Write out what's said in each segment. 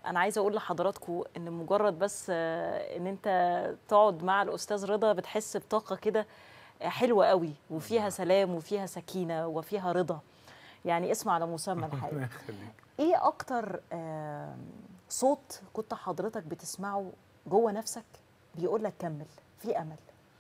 انا عايزه اقول لحضراتكم ان مجرد بس آه، ان انت تقعد مع الاستاذ رضا بتحس بطاقه كده حلوه قوي وفيها سلام وفيها سكينه وفيها رضا يعني اسم على مسمى الحقيقه ربنا يخليك ايه اكتر آم، صوت كنت حضرتك بتسمعه جوه نفسك بيقول لك كمل في امل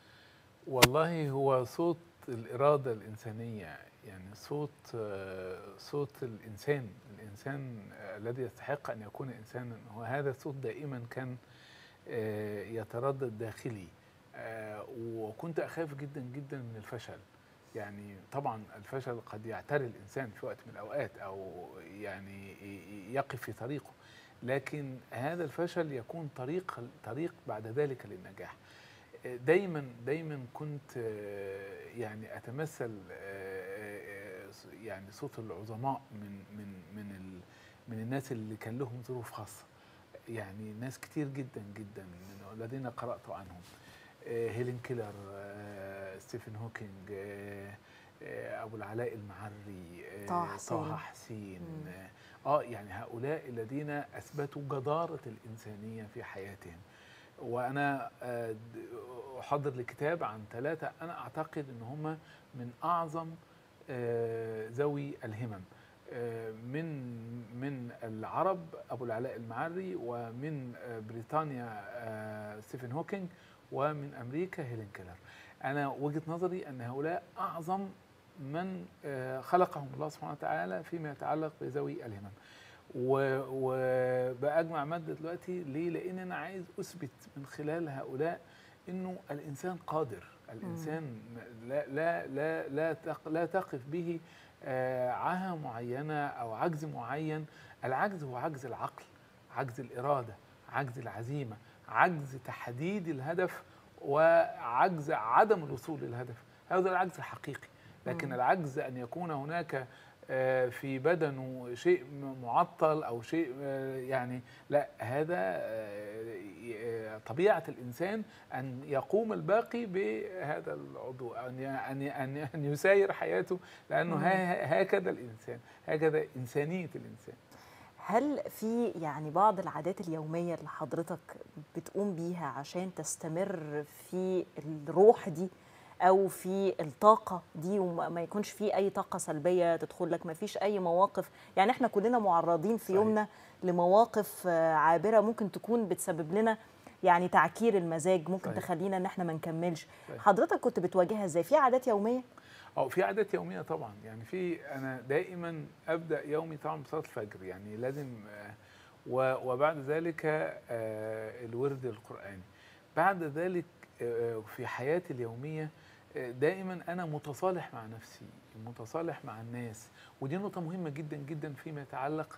والله هو صوت الإرادة الإنسانية يعني صوت آه، صوت الإنسان الإنسان آه، الذي يستحق أن يكون إنسانا وهذا الصوت دائما كان آه، يتردد داخلي آه، وكنت أخاف جدا جدا من الفشل يعني طبعا الفشل قد يعتري الإنسان في وقت من الأوقات أو يعني ي- يقف في طريقه لكن هذا الفشل يكون طريق طريق بعد ذلك للنجاح دايما دايما كنت آه، يعني اتمثل آه، آه، يعني صوت العظماء من من من ال من الناس اللي كان لهم ظروف خاصه يعني ناس كتير جدا جدا من الذين قرات عنهم آه، هيلين كيلر آه، ستيفن هوكينج آه، آه، ابو العلاء المعري آه، طه حسين. طه حسين مم. آه، اه يعني هؤلاء الذين اثبتوا جداره الانسانيه في حياتهم وانا آه، د- احضر لكتاب عن ثلاثه انا اعتقد ان هم من اعظم آه، ذوي الهمم آه، من من العرب ابو العلاء المعري ومن آه، بريطانيا آه، ستيفن هوكينج ومن امريكا هيلين كيلر انا وجهه نظري ان هؤلاء اعظم من آه، خلقهم الله سبحانه وتعالى فيما يتعلق بذوي الهمم و- وبأجمع مادة دلوقتي ليه؟ لأن أنا عايز أثبت من خلال هؤلاء إنه الإنسان قادر، الإنسان لا لا لا لا تق- لا تقف به آه، عاهة معينة أو عجز معين، العجز هو عجز العقل، عجز الإرادة، عجز العزيمة، عجز تحديد الهدف وعجز عدم الوصول للهدف، هذا العجز الحقيقي، لكن مم. العجز أن يكون هناك آه، في بدنه شيء م- معطل او شيء آه، يعني لا هذا آه، ي- طبيعه الانسان ان يقوم الباقي بهذا العضو ان ي- ان ي- ان ان يساير حياته لانه مم. ها- هكذا الانسان هكذا انسانيه الانسان هل في يعني بعض العادات اليوميه اللي حضرتك بتقوم بيها عشان تستمر في الروح دي او في الطاقه دي وما ما يكونش في اي طاقه سلبيه تدخل لك ما فيش اي مواقف يعني احنا كلنا معرضين في صحيح. يومنا لمواقف آه، عابره ممكن تكون بتسبب لنا يعني تعكير المزاج ممكن صحيح. تخلينا ان احنا ما نكملش صحيح. حضرتك كنت بتواجهها ازاي في عادات يوميه او في عادات يوميه طبعا يعني في انا دائما ابدا يومي طبعا بصلاه الفجر يعني لازم آه، و- وبعد ذلك آه، الورد القراني بعد ذلك آه، في حياتي اليوميه آه، دائما انا متصالح مع نفسي متصالح مع الناس ودي نقطه مهمه جدا جدا فيما يتعلق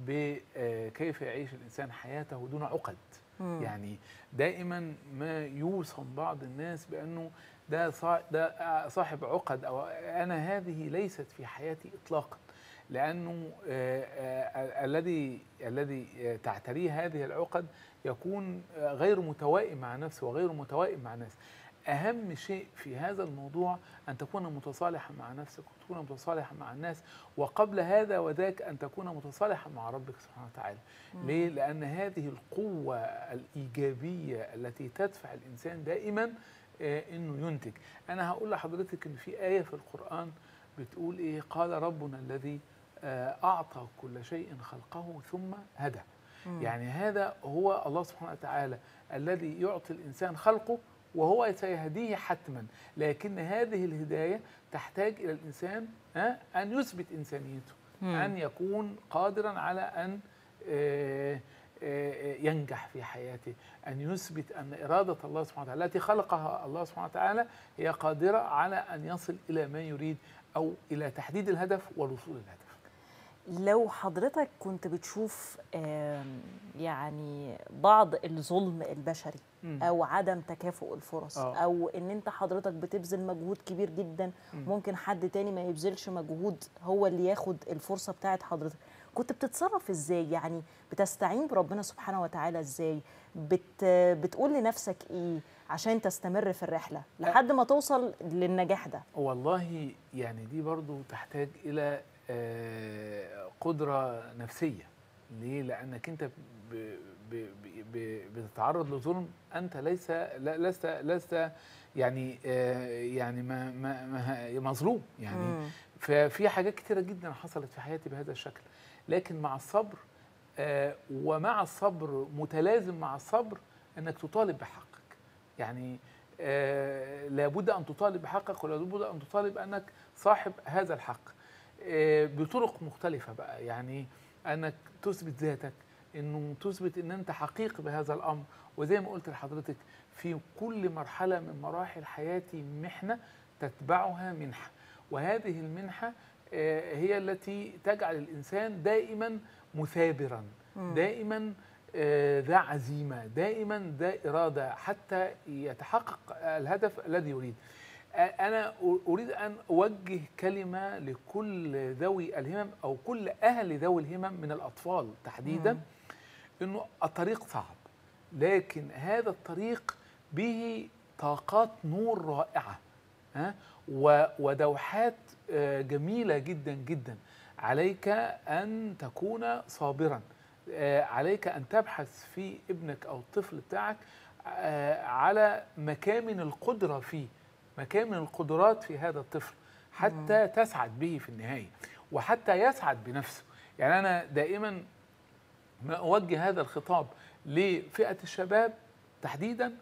بكيف يعيش الانسان حياته دون عقد مم. يعني دائما ما يوصم بعض الناس بانه ده صا- ده صاحب عقد او انا هذه ليست في حياتي اطلاقا لانه آه، آه، الذي الذي آه، تعتريه هذه العقد يكون آه، غير متوائم مع نفسه وغير متوائم مع الناس اهم شيء في هذا الموضوع ان تكون متصالحا مع نفسك وتكون متصالحا مع الناس وقبل هذا وذاك ان تكون متصالحا مع ربك سبحانه وتعالى ليه لان هذه القوه الايجابيه التي تدفع الانسان دائما آه، انه ينتج انا هقول لحضرتك ان في ايه في القران بتقول ايه قال ربنا الذي آه، اعطى كل شيء خلقه ثم هدى مم. يعني هذا هو الله سبحانه وتعالى الذي يعطي الانسان خلقه وهو سيهديه حتما لكن هذه الهدايه تحتاج الى الانسان آه، ان يثبت انسانيته مم. ان يكون قادرا على ان آه، آه، ينجح في حياته ان يثبت ان اراده الله سبحانه وتعالى التي خلقها الله سبحانه وتعالى هي قادره على ان يصل الى ما يريد او الى تحديد الهدف والوصول للهدف لو حضرتك كنت بتشوف آم، يعني بعض الظلم البشري مم. او عدم تكافؤ الفرص آه. او ان انت حضرتك بتبذل مجهود كبير جدا مم. ممكن حد تاني ما يبذلش مجهود هو اللي ياخد الفرصه بتاعت حضرتك كنت بتتصرف ازاي يعني بتستعين بربنا سبحانه وتعالى ازاي بت بتقول لنفسك ايه عشان تستمر في الرحله لحد ما توصل للنجاح ده والله يعني دي برضو تحتاج الى آه، قدره نفسيه ليه لانك انت ب ب ب بتتعرض لظلم انت ليس لا- لست لست يعني آه، يعني ما ما ما مظلوم يعني مم. ففي حاجات كتيرة جدا حصلت في حياتي بهذا الشكل لكن مع الصبر آه، ومع الصبر متلازم مع الصبر انك تطالب بحقك يعني آه، لابد ان تطالب بحقك ولابد ان تطالب انك صاحب هذا الحق آه، بطرق مختلفة بقى يعني انك تثبت ذاتك انه تثبت ان انت حقيقي بهذا الامر وزي ما قلت لحضرتك في كل مرحلة من مراحل حياتي محنة تتبعها منحة وهذه المنحة آه، هي التي تجعل الإنسان دائما مثابرا مم. دائما آه، ذا عزيمة دائما ذا إرادة حتى يتحقق الهدف الذي يريد آه، أنا أريد أن أوجه كلمة لكل ذوي الهمم أو كل أهل ذوي الهمم من الأطفال تحديدا مم. أنه الطريق صعب لكن هذا الطريق به طاقات نور رائعة ها و- ودوحات آه، جميلة جدا جدا عليك أن تكون صابرا آه، عليك أن تبحث في ابنك أو الطفل بتاعك آه، على مكامن القدرة فيه مكامن القدرات في هذا الطفل حتى تسعد به في النهاية وحتى يسعد بنفسه يعني أنا دائما ما أوجه هذا الخطاب لفئة الشباب تحديدا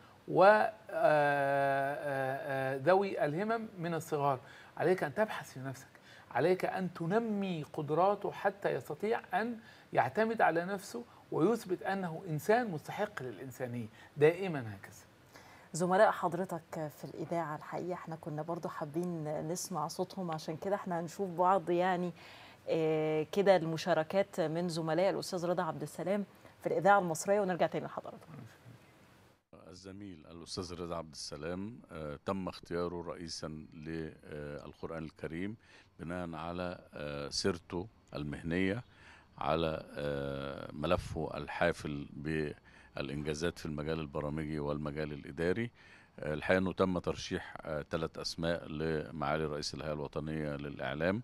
وذوي الهمم من الصغار عليك أن تبحث في نفسك عليك أن تنمي قدراته حتى يستطيع أن يعتمد على نفسه ويثبت أنه إنسان مستحق للإنسانية دائما هكذا زملاء حضرتك في الإذاعة الحقيقة احنا كنا برضو حابين نسمع صوتهم عشان كده احنا هنشوف بعض يعني آه، كده المشاركات من زملاء الأستاذ رضا عبد السلام في الإذاعة المصرية ونرجع تاني لحضراتكم الزميل الأستاذ رضا عبد السلام آه، تم اختياره رئيسا للقرآن الكريم بناء على آه، سيرته المهنية على آه، ملفه الحافل بالإنجازات في المجال البرامجي والمجال الإداري آه، الحقيقة أنه تم ترشيح ثلاث أسماء لمعالي رئيس الهيئة الوطنية للإعلام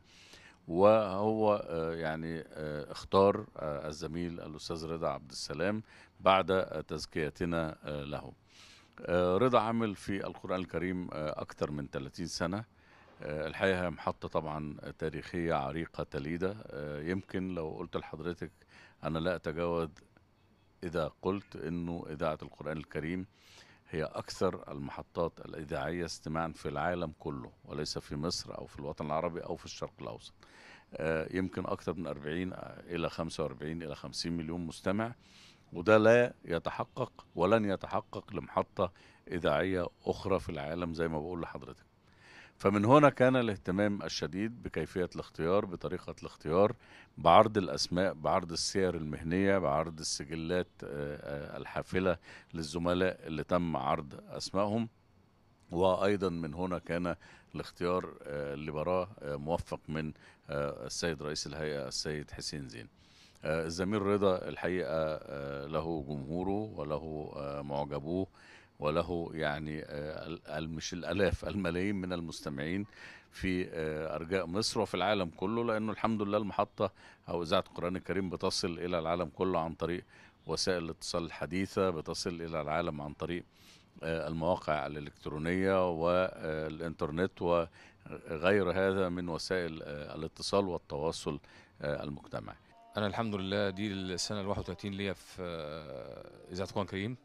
وهو آه، يعني آه، اختار آه، الزميل الأستاذ رضا عبد السلام بعد آه، تزكيتنا آه، له آه، رضا عمل في القرآن الكريم آه، أكثر من 30 سنة آه، الحقيقة هي محطة طبعا تاريخية عريقة تليدة آه، يمكن لو قلت لحضرتك أنا لا أتجاوز إذا قلت أنه إذاعة القرآن الكريم هي أكثر المحطات الإذاعية استماعا في العالم كله وليس في مصر أو في الوطن العربي أو في الشرق الأوسط آه، يمكن أكثر من 40 إلى 45 إلى 50 مليون مستمع وده لا يتحقق ولن يتحقق لمحطة إذاعية أخرى في العالم زي ما بقول لحضرتك فمن هنا كان الاهتمام الشديد بكيفية الاختيار بطريقة الاختيار بعرض الأسماء بعرض السير المهنية بعرض السجلات آه، آه، الحافلة للزملاء اللي تم عرض أسمائهم وأيضا من هنا كان الاختيار آه، اللي براه آه، موفق من آه، السيد رئيس الهيئة السيد حسين زين آه، الزميل رضا الحقيقة آه، له جمهوره وله آه، معجبوه وله يعني آه، ال- ال- مش الآلاف الملايين من المستمعين في آه، أرجاء مصر وفي العالم كله لأنه الحمد لله المحطة أو إذاعة القرآن الكريم بتصل إلى العالم كله عن طريق وسائل الاتصال الحديثة بتصل إلى العالم عن طريق آه، المواقع الإلكترونية والإنترنت وغير هذا من وسائل آه، الاتصال والتواصل آه، المجتمعي انا الحمد لله دي السنه ال 31 ليا في آه، اذاعه القران الكريم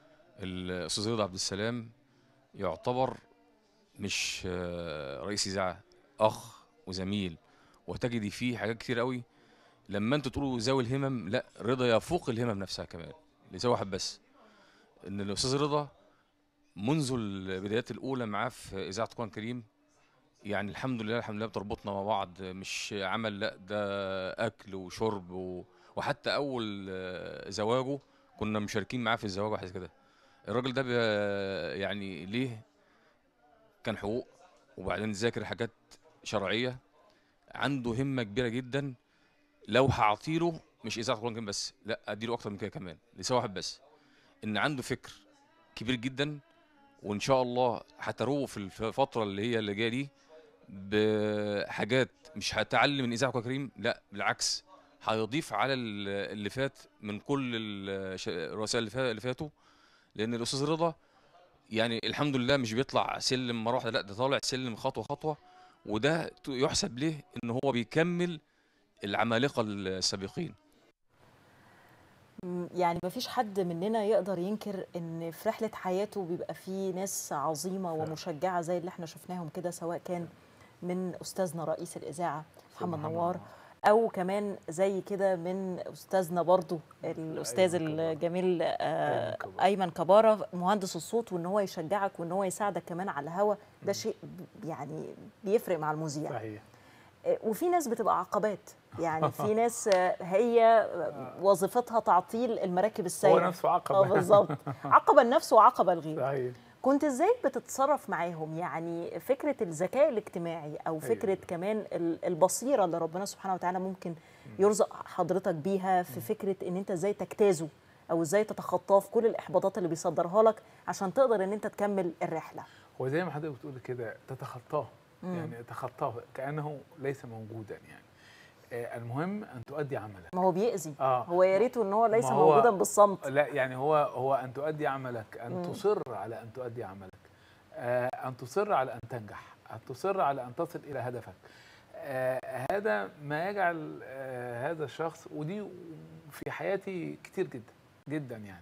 الاستاذ رضا عبد السلام يعتبر مش آه، رئيس اذاعه اخ وزميل وتجدي فيه حاجات كتير قوي لما انتوا تقولوا ذوي الهمم لا رضا يفوق الهمم نفسها كمان لسبب واحد بس ان الاستاذ رضا منذ البدايات الاولى معاه في اذاعه القران الكريم يعني الحمد لله الحمد لله بتربطنا مع بعض مش عمل لا ده اكل وشرب و... وحتى اول آه، زواجه كنا مشاركين معاه في الزواج وحاجه كده الراجل ده بي- يعني ليه كان حقوق وبعدين ذاكر حاجات شرعيه عنده همه كبيره جدا لو هعطيله مش اذاعه القران الكريم بس لا اديله اكتر من كده كمان لسبب واحد بس ان عنده فكر كبير جدا وان شاء الله هتروه في الفتره اللي هي اللي جايه دي بحاجات مش هتعلم من اذاعه القرآن الكريم لا بالعكس هيضيف على ال- اللي فات من كل الش- الرؤساء اللي فا- اللي فاتوا لان الاستاذ رضا يعني الحمد لله مش بيطلع سلم مره واحده لا ده طالع سلم خطوه خطوه وده ت- يحسب ليه ان هو بيكمل العمالقه السابقين م- يعني مفيش حد مننا يقدر ينكر ان في رحله حياته بيبقى فيه ناس عظيمه فعلا. ومشجعه زي اللي احنا شفناهم كده سواء كان من استاذنا رئيس الاذاعه محمد محمد نوار نوار. او كمان زي كده من استاذنا برضو الاستاذ أيمن كبارة. الجميل آه، أيمن كبارة. ايمن كباره مهندس الصوت وان هو يشجعك وان هو يساعدك كمان على الهوا ده شيء ب- يعني بيفرق مع المذيع صحيح وفي ناس بتبقى عقبات يعني في ناس آه، هي آه، وظيفتها تعطيل المراكب هو السايره نفسه اه عقبه بالظبط عقبه لنفسه وعقبه لغيره صحيح كنت ازاي بتتصرف معاهم يعني فكره الذكاء الاجتماعي او فكره أيوة. كمان ال- البصيره اللي ربنا سبحانه وتعالى ممكن يرزق حضرتك بيها في فكره ان انت ازاي تجتازه او ازاي تتخطاه في كل الاحباطات اللي بيصدرها لك عشان تقدر ان انت تكمل الرحله هو زي ما حضرتك بتقول كده تتخطاه يعني تخطاه كانه ليس موجودا يعني آه، المهم ان تؤدي عملك ما هو بيأذي آه. هو يا ريته ان هو ليس ما هو- موجودا بالصمت لا يعني هو هو ان تؤدي عملك ان تصر على ان تؤدي عملك آه، ان تصر على ان تنجح ان تصر على ان تصل الى هدفك آه، هذا ما يجعل آه، هذا الشخص ودي في حياتي كتير جدا جدا يعني